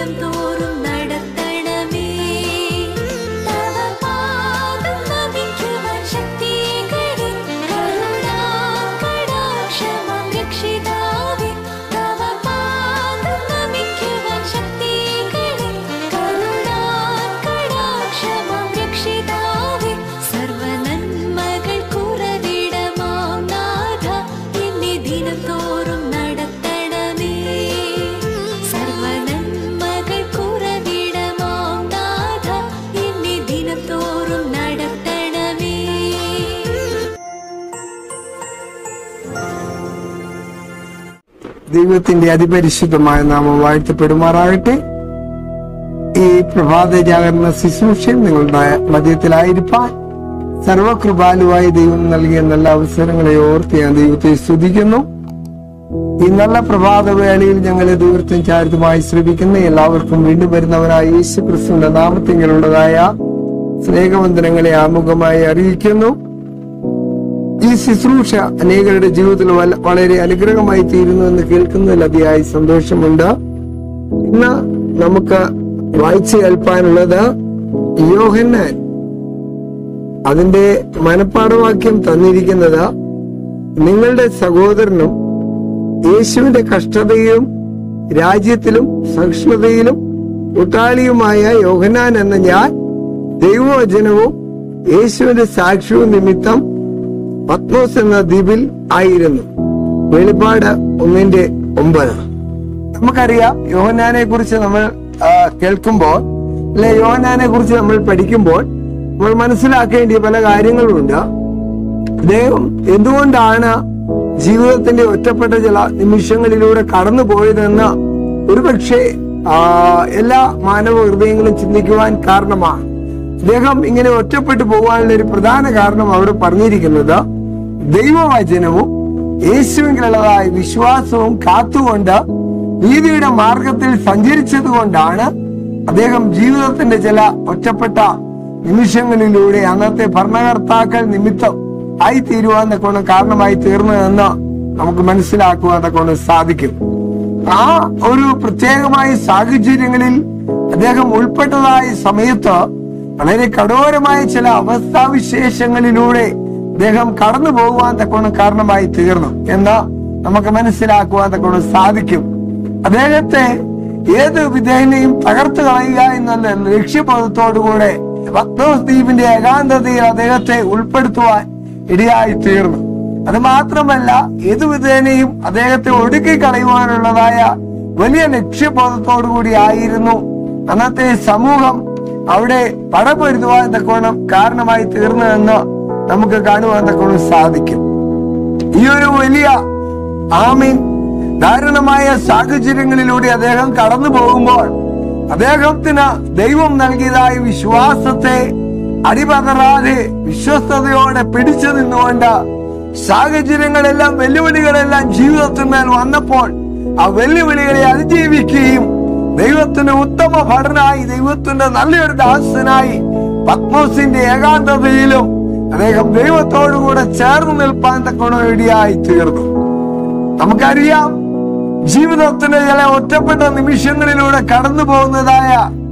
ദിനം തോറും നടത്തണമേ തവ പാദം നമിക്കുവാൻ ശക്തികളെ കരുണാകടാക്ഷമാം രക്ഷിതാവേ തവ പാദം നമിക്കുവാൻ ശക്തികളെ കരുണാകടാക്ഷമാം രക്ഷിതാവേ സർവനന്മകൾ കുറവിടമാം നാഥ എന്നെ ദിനം തോറും നടത്തണമേ സർവനന്മകൾ കുറവിടമാം നാഥ എന്നെ ദിനം തോറും നടത്തണമേ ദൈവത്തിന്റെ അതിപരിശുദ്ധമായ നാമം വാഴ്ത്തപ്പെടുമാറാകട്ടെ ഈ പ്രഭാത ജാഗരണ ശുശ്രൂഷയും നിങ്ങളുടെ മധ്യത്തിലായിരിക്കാൻ സർവകൃപാലുവായ ദൈവം നൽകിയ നല്ല അവസരങ്ങളെ ഓർത്ത് ഞാൻ ദൈവത്തെ സ്തുതിക്കുന്നു ഈ നല്ല പ്രഭാത വേളയിൽ ഞങ്ങളെ ദൂരത്തും ചാരിതുമായി ശ്രമിക്കുന്ന എല്ലാവർക്കും വീണ്ടും വരുന്നവരായ യേശു ക്രിസ്തുവിന്റെ നാമത്തിങ്ങളുള്ളതായ സ്നേഹവന്ദനങ്ങളെ ആമുഖമായി അറിയിക്കുന്നു ഈ ശുശ്രൂഷ അനേകരുടെ ജീവിതത്തിൽ വല- വളരെ അനുഗ്രഹമായി തീരുന്നു എന്ന് കേൾക്കുന്നതിൽ അതിയായ സന്തോഷമുണ്ട് ഇന്ന് നമുക്ക് വായിച്ചു കേൾപ്പാനുള്ളത് യോഹന്നാൻ അതിന്റെ മനപ്പാഠവാക്യം തന്നിരിക്കുന്നത് നിങ്ങളുടെ സഹോദരനും യേശുവിന്റെ കഷ്ടതയിലും രാജ്യത്തിലും സഹിഷ്ണുതയിലും കൂട്ടാളിയുമായ യോഹന്നാൻ എന്ന ഞാൻ ദൈവവചനവും യേശുവിന്റെ സാക്ഷ്യവും നിമിത്തം പത്മോസ് എന്ന ദ്വീപിൽ ആയിരുന്നു വെളിപ്പാട് ഒന്നിന്റെ ഒമ്പത് നമുക്കറിയാം യോഹനാനെ കുറിച്ച് നമ്മൾ ആ, കേൾക്കുമ്പോൾ അല്ലെ യോഹനാനെ കുറിച്ച് നമ്മൾ പഠിക്കുമ്പോൾ നമ്മൾ മനസ്സിലാക്കേണ്ടിയ പല കാര്യങ്ങളുണ്ട് അദ്ദേഹം എന്തുകൊണ്ടാണ് ജീവിതത്തിന്റെ ഒറ്റപ്പെട്ട ചില നിമിഷങ്ങളിലൂടെ കടന്നു പോയതെന്ന് ഒരുപക്ഷെ ആ, എല്ലാ മാനവ ഹൃദയങ്ങളും ചിന്തിക്കുവാൻ കാരണമാണ് അദ്ദേഹം ഇങ്ങനെ ഒറ്റപ്പെട്ടു പോകാനുള്ള ഒരു പ്രധാന കാരണം അവിടെ പറഞ്ഞിരിക്കുന്നത് ദൈവവചനവും യേശുവിനുള്ളതായ വിശ്വാസവും കാത്തുകൊണ്ട് നീതിയുടെ മാർഗത്തിൽ സഞ്ചരിച്ചത് കൊണ്ടാണ് അദ്ദേഹം ജീവിതത്തിന്റെ ചില ഒറ്റപ്പെട്ട നിമിഷങ്ങളിലൂടെ അന്നത്തെ ഭരണകർത്താക്കൾ നിമിത്തം ആയി തീരുവാൻ കൊണ്ട് കാരണമായി തീർന്നതെന്ന് നമുക്ക് മനസ്സിലാക്കുവാൻ കൊണ്ട് സാധിക്കും ആ ഒരു പ്രത്യേകമായ സാഹചര്യങ്ങളിൽ അദ്ദേഹം ഉൾപ്പെട്ടതായ സമയത്ത് വളരെ കഠോരമായ ചില അവസ്ഥാവിശേഷങ്ങളിലൂടെ അദ്ദേഹം കടന്നു പോകുവാൻ തക്കോണം കാരണമായി തീർന്നു എന്ന് നമുക്ക് മനസ്സിലാക്കുവാൻ തക്കോണം സാധിക്കും അദ്ദേഹത്തെ ഏത് വിധേനയും തകർത്ത് കളയുക എന്നുള്ള ലക്ഷ്യബോധത്തോടുകൂടെ പത്മോസ് ദ്വീപിന്റെ ഏകാന്തതയിൽ അദ്ദേഹത്തെ ഉൾപ്പെടുത്തുവാൻ ഇടയായി തീർന്നു അത് മാത്രമല്ല ഏത് വിധേനയും അദ്ദേഹത്തെ ഒടുക്കി കളയുവാനുള്ളതായ വലിയ ലക്ഷ്യബോധത്തോടു കൂടി ആയിരുന്നു അന്നത്തെ സമൂഹം അവിടെ പടപൊരുതുവാൻ തക്കോണം കാരണമായി തീർന്നതെന്ന് നമുക്ക് കാണുവാൻ തക്കോണം സാധിക്കും ഈ ഒരു വലിയ ആമീൻ ദാരുണമായ സാഹചര്യങ്ങളിലൂടെ അദ്ദേഹം കടന്നു പോകുമ്പോൾ അദ്ദേഹത്തിന് ദൈവം നൽകിയതായ വിശ്വാസത്തെ അടിപതറാതെ വിശ്വസ്തയോടെ പിടിച്ചു നിന്നുകൊണ്ട് സാഹചര്യങ്ങളെല്ലാം വെല്ലുവിളികളെല്ലാം ജീവിതത്തിന്മേൽ വന്നപ്പോൾ ആ വെല്ലുവിളികളെ അതിജീവിക്കുകയും ദൈവത്തിന്റെ ഉത്തമ ഭടനായി ദൈവത്തിന്റെ നല്ലൊരു ദാസനായി പത്മോസിന്റെ ഏകാന്തതയിലും അദ്ദേഹം ദൈവത്തോടുകൂടെ ചേർന്ന് നിൽപ്പാൻ തക്കോണം ഇടയായി തീർന്നു നമുക്കറിയാം ജീവിതത്തിന്റെ ചില ഒറ്റപ്പെട്ട നിമിഷങ്ങളിലൂടെ കടന്നു പോകുന്നതായ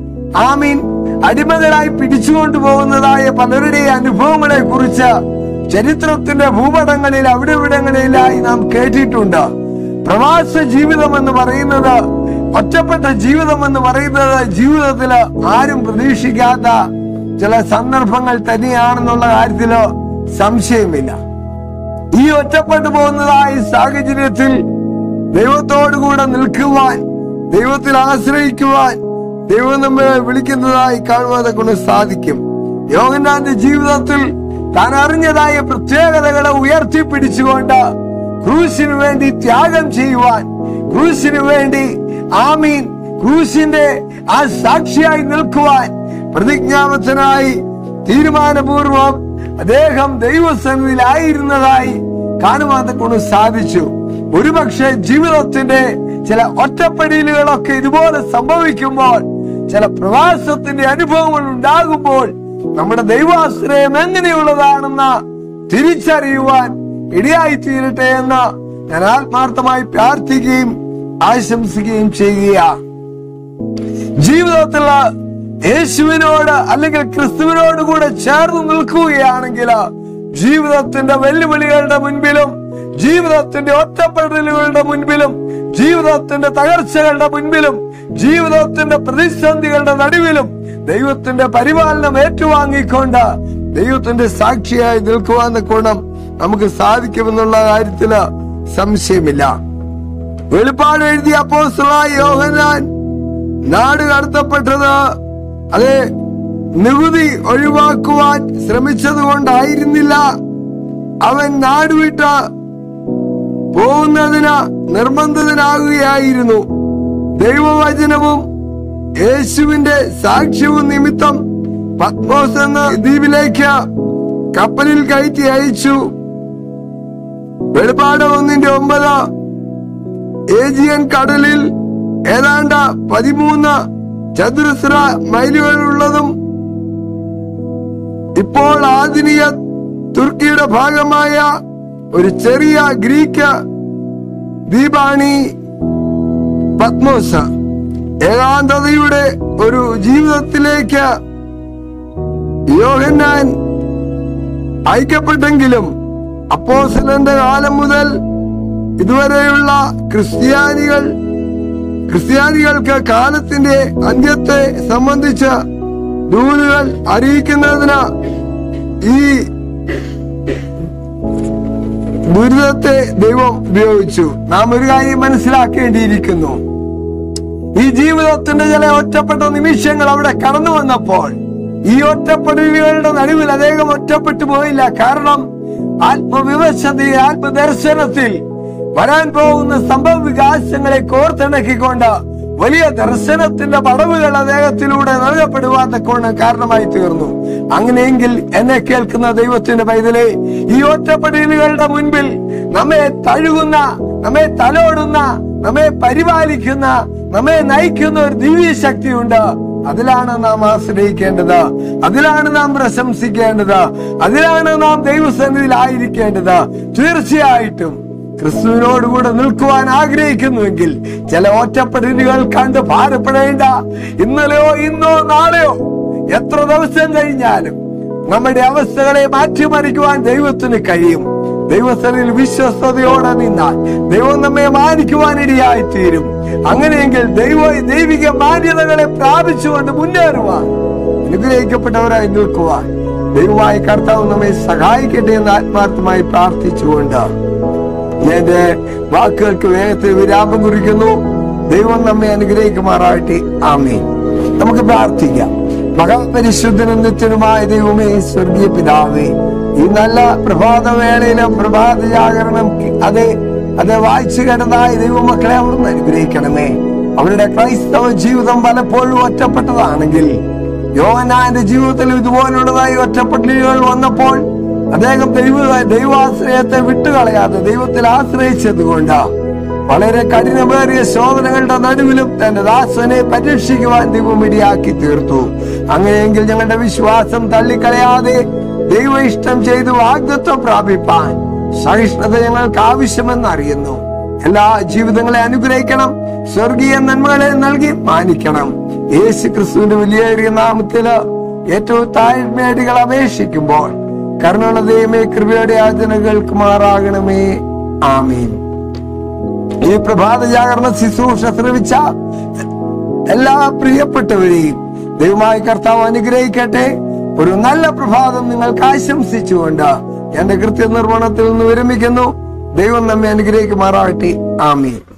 ആമീൻ അടിമകളായി പിടിച്ചുകൊണ്ടു പോകുന്നതായ പലരുടെ അനുഭവങ്ങളെ കുറിച്ച് ചരിത്രത്തിന്റെ ഭൂപടങ്ങളിൽ അവിടെ ഇവിടങ്ങളിലായി നാം കേട്ടിട്ടുണ്ട് പ്രവാസ ജീവിതം എന്ന് പറയുന്നത് ഒറ്റപ്പെട്ട ജീവിതം എന്ന് പറയുന്നത് ജീവിതത്തില് ആരും പ്രതീക്ഷിക്കാത്ത ചില സന്ദർഭങ്ങൾ തന്നെയാണെന്നുള്ള കാര്യത്തില് സംശയമില്ല ഈ ഒറ്റപ്പെട്ടു പോകുന്നതായ സാഹചര്യത്തിൽ ദൈവത്തോടുകൂടെ നിൽക്കുവാൻ ദൈവത്തിൽ ആശ്രയിക്കുവാൻ ദൈവം നമ്മെ വിളിക്കുന്നതായി കാണുവാതെ കൊണ്ട് സാധിക്കും യോഗനാന്റെ ജീവിതത്തിൽ താൻ അറിഞ്ഞതായ പ്രത്യേകതകളെ ഉയർത്തിപ്പിടിച്ചുകൊണ്ട് ക്രൂശിനു വേണ്ടി ത്യാഗം ചെയ്യുവാൻ ക്രൂശിനു വേണ്ടി ആമീൻ ക്രൂശിന്റെ ആ സാക്ഷിയായി നിൽക്കുവാൻ പ്രതിജ്ഞാബദ്ധനായി തീരുമാനപൂർവം അദ്ദേഹം ദൈവസന്നിധിയിലായിരുന്നതായി കാണുവാൻ കൊണ്ട് സാധിച്ചു ഒരുപക്ഷെ ജീവിതത്തിന്റെ ചില ഒറ്റപ്പെടലുകളൊക്കെ ഇതുപോലെ സംഭവിക്കുമ്പോൾ ചില പ്രവാസത്തിന്റെ അനുഭവങ്ങൾ ഉണ്ടാകുമ്പോൾ നമ്മുടെ ദൈവാശ്രയം എങ്ങനെയുള്ളതാണെന്ന് തിരിച്ചറിയുവാൻ ഇടയായി തീരട്ടെ എന്ന് ഞാൻ ആത്മാർത്ഥമായി പ്രാർത്ഥിക്കുകയും ആശംസിക്കുകയും ചെയ്യുകയാണ് ജീവിതത്തിൽ യേശുവിനോട് അല്ലെങ്കിൽ ക്രിസ്തുവിനോട് കൂടെ ചേർന്ന് നിൽക്കുകയാണെങ്കിൽ ജീവിതത്തിന്റെ വെല്ലുവിളികളുടെ മുൻപിലും ജീവിതത്തിന്റെ ഒറ്റപ്പെടലുകളുടെ മുൻപിലും ജീവിതത്തിന്റെ തകർച്ചകളുടെ മുൻപിലും ജീവിതത്തിന്റെ പ്രതിസന്ധികളുടെ നടുവിലും ദൈവത്തിന്റെ പരിപാലനം ഏറ്റുവാങ്ങിക്കൊണ്ട് ദൈവത്തിന്റെ സാക്ഷിയായി നിൽക്കുവാൻ ഗുണം നമുക്ക് സാധിക്കുമെന്നുള്ള കാര്യത്തില് സംശയമില്ല വെളിപ്പാട് എഴുതിയ അപ്പോസ്തലനായ യോഹന്നാൻ നാട് കടത്തപ്പെട്ടത് അത് നികുതി ഒഴിവാക്കുവാൻ ശ്രമിച്ചത് കൊണ്ടായിരുന്നില്ല അവൻ നാട് വിട്ട് പോകുന്നതിന് നിർബന്ധിതനാകുകയായിരുന്നു ദൈവവചനവും യേശുവിന്റെ സാക്ഷ്യവും നിമിത്തം പത്മോസ് എന്ന ദ്വീപിലേക്ക് കപ്പലിൽ കയറ്റി അയച്ചു വെളിപ്പാട് ഒന്നിന്റെ ഒമ്പത് ഏജിയൻ കടലിൽ ഏതാണ്ട് പതിമൂന്ന് ചതുരശ്ര മൈലുകളുള്ളതും ഇപ്പോൾ ആധുനിക തുർക്കിയുടെ ഭാഗമായ ഒരു ചെറിയ ഗ്രീക്ക് ദ്വീപാണി പത്മോസ് ഏകാന്തതയുടെ ഒരു ജീവിതത്തിലേക്ക് യോഹന്നാൻ അയക്കപ്പെട്ടെങ്കിലും അപ്പോസലന്റെ കാലം മുതൽ ഇതുവരെയുള്ള ക്രിസ്ത്യാനികൾ ക്രിസ്ത്യാനികൾക്ക് കാലത്തിന്റെ അന്ത്യത്തെ സംബന്ധിച്ച് ദൂതുകൾ അറിയിക്കുന്നതിന് ഈ ദുരിതത്തെ ദൈവം ഉപയോഗിച്ചു നാം ഒരു കാര്യം മനസ്സിലാക്കേണ്ടിയിരിക്കുന്നു ഈ ജീവിതത്തിന്റെ ചില ഒറ്റപ്പെട്ട നിമിഷങ്ങൾ അവിടെ കടന്നു വന്നപ്പോൾ ഈ ഒറ്റപ്പെടലുകളുടെ നടുവിൽ അദ്ദേഹം ഒറ്റപ്പെട്ടു പോയില്ല കാരണം ആത്മവിവശതയിൽ ആത്മദർശനത്തിൽ വരാൻ പോകുന്ന സംഭവ വികാസങ്ങളെ കോർത്തിണക്കിക്കൊണ്ട് വലിയ ദർശനത്തിന്റെ പടവുകൾ അദ്ദേഹത്തിലൂടെ നൽകപ്പെടുവാൻ തക്കോണം കാരണമായി തീർന്നു അങ്ങനെയെങ്കിൽ എന്നെ കേൾക്കുന്ന ദൈവത്തിന്റെ പൈതലെ ഈ ഒറ്റപ്പെടലുകളുടെ മുൻപിൽ നമ്മെ തഴുകുന്ന നമ്മെ തലോടുന്ന നമ്മെ പരിപാലിക്കുന്ന നമ്മെ നയിക്കുന്ന ഒരു ദിവ്യ ശക്തിയുണ്ട് അതിലാണ് നാം ആശ്രയിക്കേണ്ടത് അതിലാണ് നാം പ്രശംസിക്കേണ്ടത് അതിലാണ് നാം ദൈവസന്നിധിയിൽ ആയിരിക്കേണ്ടത് തീർച്ചയായിട്ടും ക്രിസ്തുവിനോടുകൂടെ നിൽക്കുവാൻ ആഗ്രഹിക്കുന്നുവെങ്കിൽ ചില ഒറ്റപ്പെടലുകൾ കണ്ട് ഭാരപ്പെടേണ്ട ഇന്നലെയോ ഇന്നോ നാളെയോ എത്ര ദിവസം കഴിഞ്ഞാലും നമ്മുടെ അവസ്ഥകളെ മാറ്റിമറിക്കുവാൻ ദൈവത്തിന് കഴിയും ദൈവസ്ഥനിൽ വിശ്വസ്തയോടെ നിന്നാൽ ദൈവം നമ്മെ മാനിക്കുവാൻ ഇടയായി തീരും അങ്ങനെയെങ്കിൽ ദൈവ ദൈവിക മാന്യതകളെ പ്രാപിച്ചുകൊണ്ട് മുന്നേറുവാൻ അനുഗ്രഹിക്കപ്പെട്ടവരായി നിൽക്കുവാൻ ദൈവമായ കർത്താവ് നമ്മെ സഹായിക്കട്ടെ എന്ന് ആത്മാർത്ഥമായി പ്രാർത്ഥിച്ചുകൊണ്ട് ഞാൻ എന്റെ വാക്കുകൾക്ക് വേഗത്തിൽ വിരാമം കുറിക്കുന്നു ദൈവം നമ്മെ അനുഗ്രഹിക്കുമാറാകട്ടെ ആമേ നമുക്ക് പ്രാർത്ഥിക്കാം മഹാപരിശുദ്ധനും നിത്യനുമായ ദൈവമേ സ്വർഗീയ പിതാവേ ഈ നല്ല പ്രഭാത വേളയിലും പ്രഭാത ജാഗരണം അത് അത് വായിച്ചു കേട്ടതായ ദൈവമക്കളെ അവിടുന്ന് അനുഗ്രഹിക്കണമേ അവരുടെ ക്രൈസ്തവ ജീവിതം പലപ്പോഴും ഒറ്റപ്പെട്ടതാണെങ്കിൽ യോഹനാന്റെ ജീവിതത്തിൽ ഇതുപോലുള്ളതായി ഒറ്റപ്പെടലുകൾ വന്നപ്പോൾ അദ്ദേഹം ദൈവ ദൈവാശ്രയത്തെ വിട്ടുകളയാതെ ദൈവത്തിൽ ആശ്രയിച്ചത് കൊണ്ട് വളരെ കഠിനമേറിയ ശോധനകളുടെ നടുവിലും തന്റെ ദാസനെ പരീക്ഷിക്കുവാൻ ദൈവം ഇടയാക്കി തീർത്തു അങ്ങനെയെങ്കിൽ ഞങ്ങളുടെ വിശ്വാസം തള്ളിക്കളയാതെ ദൈവ ഇഷ്ടം ചെയ്ത് വാഗ്ദത്വം പ്രാപിപ്പാൻ സഹിഷ്ണുത ഞങ്ങൾക്ക് ആവശ്യമെന്ന് അറിയുന്നു എല്ലാ ജീവിതങ്ങളെ അനുഗ്രഹിക്കണം സ്വർഗീയ നന്മകളെ നൽകി മാനിക്കണം യേശു ക്രിസ്തുവിന്റെ വലിയ നാമത്തില് ഏറ്റവും താഴ്മയടികൾ അപേക്ഷിക്കുമ്പോൾ കരുണയുള്ള ദൈവമേ കൃപയുടെ യാചനകൾക്ക് മാറാകണമേ ആമീൻ ഈ പ്രഭാത ജാഗരണ ശുശ്രൂഷ ശ്രമിച്ച എല്ലാ പ്രിയപ്പെട്ടവരെയും ദൈവമായ കർത്താവ് അനുഗ്രഹിക്കട്ടെ ഒരു നല്ല പ്രഭാതം നിങ്ങൾക്ക് ആശംസിച്ചുകൊണ്ട് എന്റെ കൃത്യനിർവഹണത്തിൽ നിന്ന് വിരമിക്കുന്നു ദൈവം നമ്മെ അനുഗ്രഹിക്കുമാറാകട്ടെ ആമീൻ